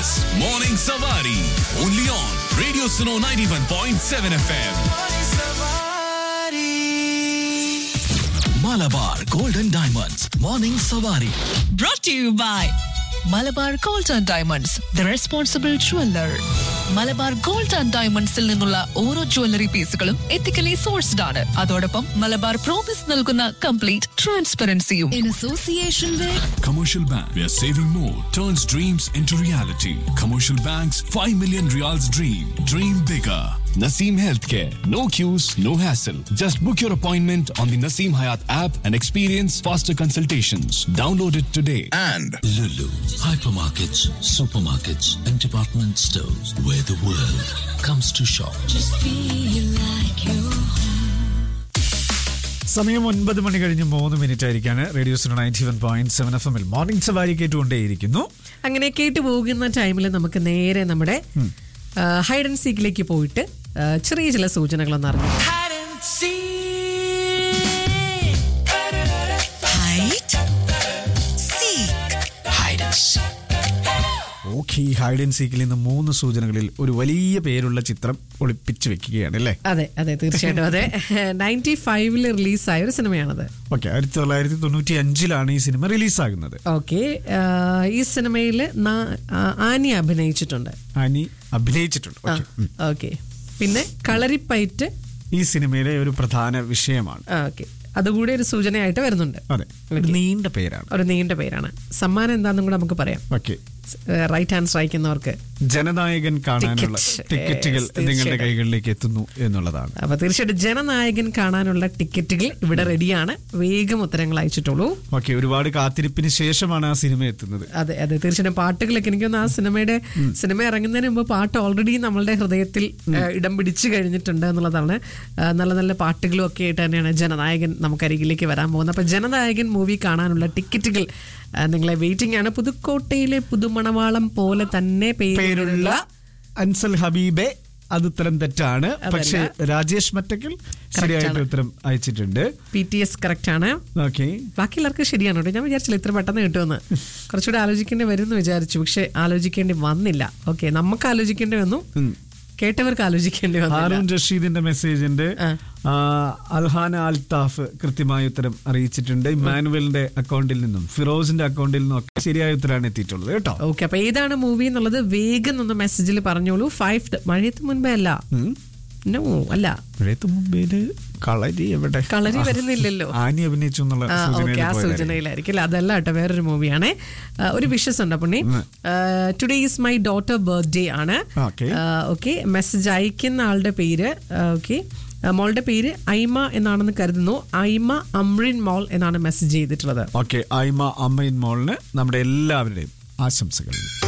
is Morning Savari. Only on Radio Suno 91.7 FM. Malabar Golden Diamonds. Morning Savari. brought to you by Malabar gold and diamonds the responsible jeweller Malabar gold and ഡയമണ്ട്സിൽ നിന്നുള്ള ഓരോ jewellery പീസുകളും ethically sourced ആണ് അതോടൊപ്പം Malabar promise നൽകുന്ന complete ട്രാൻസ്പെറൻസിയും in association with Commercial Bank, where saving more turns dreams into reality. Commercial Bank's 5 million reals dream. Dream bigger. Naseem Healthcare. No queues, no hassle. Just book your appointment on the Naseem Hayat app and experience faster consultations. Download it today. And Lulu, hypermarkets, supermarkets, and department stores where the world comes to shop. സമയം ഒൻപത് മണി കഴിഞ്ഞ് മൂന്ന് minute ആയിരിക്കാണ് radio ninety one point seven F എമ്മിൽ morning സവാരി കേട്ടുകൊണ്ടേയിരിക്കുന്നു അങ്ങനെ കേട്ടു പോകുന്ന ടൈമിൽ നമുക്ക് നേരെ നമ്മുടെ ഹൈഡ് ആൻഡ് സീക്കിലേക്ക് പോയിട്ട് ആ, ചെറിയ ചില സൂചനകളൊന്ന് അറിഞ്ഞു ഓക്കെ ഹൈഡ് ആൻഡ് സീക്കിൽ നിന്ന് മൂന്ന് സൂചനകളിൽ ഒരു വലിയ പേരുള്ള ചിത്രം ഒളിപ്പിച്ച് വെക്കുകയാണ് അല്ലേ അതെ അതെ തീർച്ചയായിട്ടും അതെ നയൻറ്റി ഫൈവില് റിലീസായ ഒരു സിനിമയാണത് ഓക്കെ ആയിരത്തി തൊള്ളായിരത്തി തൊണ്ണൂറ്റി അഞ്ചിലാണ് ഈ സിനിമ റിലീസാകുന്നത് ഓക്കെ ഈ സിനിമയിൽ ആനി അഭിനയിച്ചിട്ടുണ്ട് അനി അഭിനയിച്ചിട്ടുണ്ട് ആ, ഓക്കെ ഉം. ഓക്കെ പിന്നെ കളരിപ്പയറ്റ് ഈ സിനിമയിലെ ഒരു പ്രധാന വിഷയമാണ് ഓക്കെ അതുകൂടി ഒരു സൂചനയായിട്ട് വരുന്നുണ്ട് അതെ ഒരു നീണ്ട പേരാണ് ഒരു നീണ്ട പേരാണ് സമ്മാനം എന്താണെന്നും കൂടെ നമുക്ക് പറയാം ഓക്കെ റൈറ്റ് ഹാൻഡ് സ്ട്രൈക്കുന്നവർക്ക് ജനനായകൻ കാണാനുള്ള Ticket. ടിക്കറ്റുകൾ Yes, നിങ്ങളുടെ തീർച്ചയായിട്ടും. കൈകളിലേക്ക് എത്തുന്നു എന്നുള്ളതാണ് അപ്പൊ തീർച്ചയായിട്ടും ജനനായകൻ കാണാനുള്ള ടിക്കറ്റുകൾ ഇവിടെ റെഡിയാണ് വേഗം ഉത്തരങ്ങൾ അയച്ചിട്ടുള്ളൂ ഓക്കെ ഒരുപാട് കാത്തിരിപ്പിന് ശേഷമാണ് ആ സിനിമ എത്തുന്നത് അതെ അതെ തീർച്ചയായിട്ടും പാട്ടുകളൊക്കെ എനിക്കൊന്ന് ആ സിനിമയുടെ സിനിമ ഇറങ്ങുന്നതിന് മുമ്പ് പാട്ട് ഓൾറെഡി നമ്മളുടെ ഹൃദയത്തിൽ ആ, ഇടം പിടിച്ചു കഴിഞ്ഞിട്ടുണ്ട് എന്നുള്ളതാണ് ആ, നല്ല നല്ല പാട്ടുകളും ഒക്കെ ആയിട്ട് തന്നെയാണ് ജനനായകൻ നമുക്ക് അരികിലേക്ക് വരാൻ പോകുന്നത് അപ്പൊ ജനനായകൻ മൂവി കാണാനുള്ള ടിക്കറ്റുകൾ ആ, നിങ്ങളെ വെയിറ്റിംഗ് ആണ് പുതുക്കോട്ടയിലെ പുതുമണവാളം പോലെ തന്നെ പേരുള്ള പേരുള്ള അൻസൽ ഹബീബെ അത് ഉത്തരം തെറ്റാണ് പക്ഷേ രാജേഷ് മറ്റക്കൽ ശരിയായിട്ട് ആണ്. ഉത്തരം അയച്ചിട്ടുണ്ട് പി ടി എസ് കറക്റ്റ് ആണ് ഓക്കെ ബാക്കി എല്ലാവർക്കും ശരിയാണ് കേട്ടോ ഞാൻ വിചാരിച്ചില്ല ഇത്ര പെട്ടെന്ന് കിട്ടുമെന്ന് കുറച്ചുകൂടെ ആലോചിക്കേണ്ടി വരും എന്ന് വിചാരിച്ചു പക്ഷെ ആലോചിക്കേണ്ടി വന്നില്ല ഓക്കെ നമുക്ക് ആലോചിക്കേണ്ടി വന്നു കേട്ടവർക്ക് ആലോചിക്കേണ്ടി വന്നു ഹാറൂൺ റഷീദിന്റെ മെസ്സേജിന്റെ ആ. ആ, അൽഹാന അൽത്താഫ് കൃത്യമായ ഉത്തരം അറിയിച്ചിട്ടുണ്ട് ഇമാനുവലിന്റെ അക്കൗണ്ടിൽ നിന്നും ഫിറോസിന്റെ അക്കൗണ്ടിൽ നിന്നും ഒക്കെ ശരിയായ ഉത്തരമാണ് എത്തിയിട്ടുള്ളത് കേട്ടോ ഓക്കെ അപ്പൊ ഏതാണ് മൂവി എന്നുള്ളത് വേഗം ഒന്ന് മെസ്സേജിൽ പറഞ്ഞോളൂ ഫൈവ് മഴയത്ത് മുൻപേ അല്ല നോ അല്ല മഴയത്ത് മുമ്പേല് കളരി എവിടെ കളരി വരുന്നില്ലല്ലോ. ആനി അഭിനയിച്ചു എന്നുള്ള ആ സൂചനയിൽ ഓക്കെ ആ പോയതായിരിക്കും. സൂചനയിലായിരിക്കും അല്ല അതല്ല കേട്ടോ വേറൊരു മൂവിയാണ് ഒരു വിഷസ് ഉണ്ട് Punni today is my daughter birthday ആണ് Okay. ഓക്കെ മെസ്സേജ് അയക്കുന്ന ആളുടെ പേര് ഓക്കെ മോളുടെ പേര് ഐമ എന്നാണെന്ന് കരുതുന്നു ഐമ അമ്രിൻ മോൾ എന്നാണ് മെസ്സേജ് ചെയ്തിട്ടുള്ളത് ഓക്കെ ഐമ അമ്മയിൻ മോളിന് നമ്മുടെ എല്ലാവരുടെയും ആശംസകൾ